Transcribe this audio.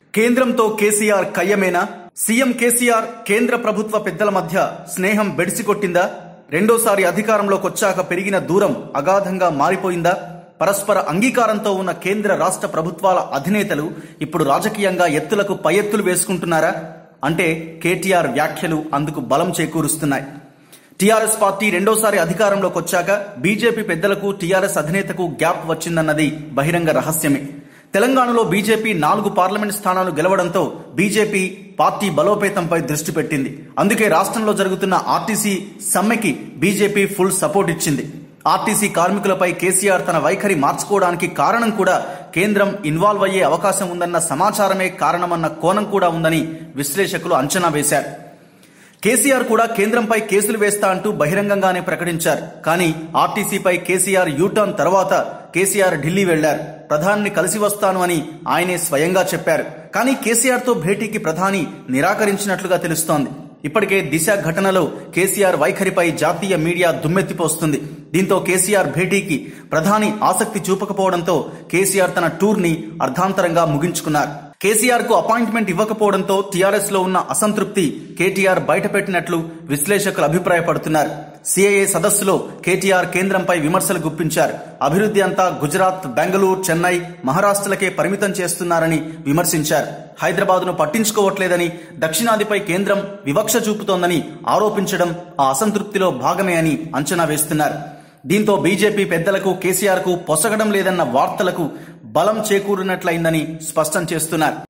కేంద్రంతో కేసీఆర్ కయ్యమేనా సీఎం కేసీఆర్ కేంద్ర ప్రభుత్వ పెద్దల మధ్య స్నేహం బెడిసికొట్టిందా రెండోసారి అధికారంలోకి వచ్చాక పెరిగిన దూరం అగాధంగా మారిపోయిందా పరస్పర అంగీకారంతో ఉన్న కేంద్ర రాష్ట్ర ప్రభుత్వాల అధినేతలు ఇప్పుడు రాజకీయంగా ఎత్తులకు పై ఎత్తులు వేసుకుంటున్నారా అంటే కేటీఆర్ వ్యాఖ్యలు అందుకు బలం చేకూరుస్తున్నాయి టీఆర్ఎస్ పార్టీ రెండోసారి అధికారంలోకి వచ్చాక బీజేపీ పెద్దలకు టీఆర్ఎస్ అధినేతకు గ్యాప్ వచ్చిందన్నది బహిరంగ రహస్యమే తెలంగాణలో బీజేపీ నాలుగు పార్లమెంట్ స్థానాలు గెలవడంతో బీజేపీ పార్టీ బలోపేతంపై దృష్టి పెట్టింది అందుకే రాష్ట్రంలో జరుగుతున్న ఆర్టీసీ సమ్మెకి బీజేపీ ఫుల్ సపోర్ట్ ఇచ్చింది ఆర్టీసీ కార్మికులపై కేసీఆర్ తన వైఖరి మార్చుకోవడానికి కారణం కూడా కేంద్రం ఇన్వాల్వ్ అయ్యే అవకాశం ఉందన్న సమాచారమే కారణమన్న కోణం కూడా ఉందని విశ్లేషకులు అంచనా వేశారు కేసీఆర్ కూడా కేంద్రంపై కేసులు వేస్తా అంటూ బహిరంగంగానే ప్రకటించారు కానీ ఆర్టీసీపై కేసీఆర్ యూటర్న్ తర్వాత కేసీఆర్ ఢిల్లీ వెళ్లారు ప్రధాని కలిసి వస్తాను అని ఆయనే స్వయంగా చెప్పారు కానీ కేసీఆర్ తో భేటీకి ప్రధాని నిరాకరించినట్లుగా తెలుస్తోంది ఇప్పటికే దిశ ఘటనలో కేసీఆర్ వైఖరిపై జాతీయ మీడియా దుమ్మెత్తిపోస్తుంది దీంతో కేసీఆర్ భేటీకి ప్రధాని ఆసక్తి చూపకపోవడంతో కేసీఆర్ తన టూర్ ని అర్ధాంతరంగా ముగించుకున్నారు కేసీఆర్ కు అపాయింట్మెంట్ ఇవ్వకపోవడంతో టీఆర్ఎస్ లో ఉన్న అసంతృప్తి కేటీఆర్ బయటపెట్టినట్లు విశ్లేషకులు అభిప్రాయపడుతున్నారు సిఐఏ సదస్సులో కేటీఆర్ కేంద్రంపై విమర్శలు గుప్పించారు అభివృద్ధి అంతా గుజరాత్ బెంగళూరు చెన్నై మహారాష్ట్రలకే పరిమితం చేస్తున్నారని విమర్శించారు హైదరాబాద్ ను పట్టించుకోవట్లేదని దక్షిణాదిపై కేంద్రం వివక్ష చూపుతోందని ఆరోపించడం ఆ అసంతృప్తిలో భాగమే అని అంచనా వేస్తున్నారు దీంతో బీజేపీ పెద్దలకు కేసీఆర్ కు పొసగడం లేదన్న వార్తలకు బలం చేకూరినట్లయిందని స్పష్టం చేస్తున్నారు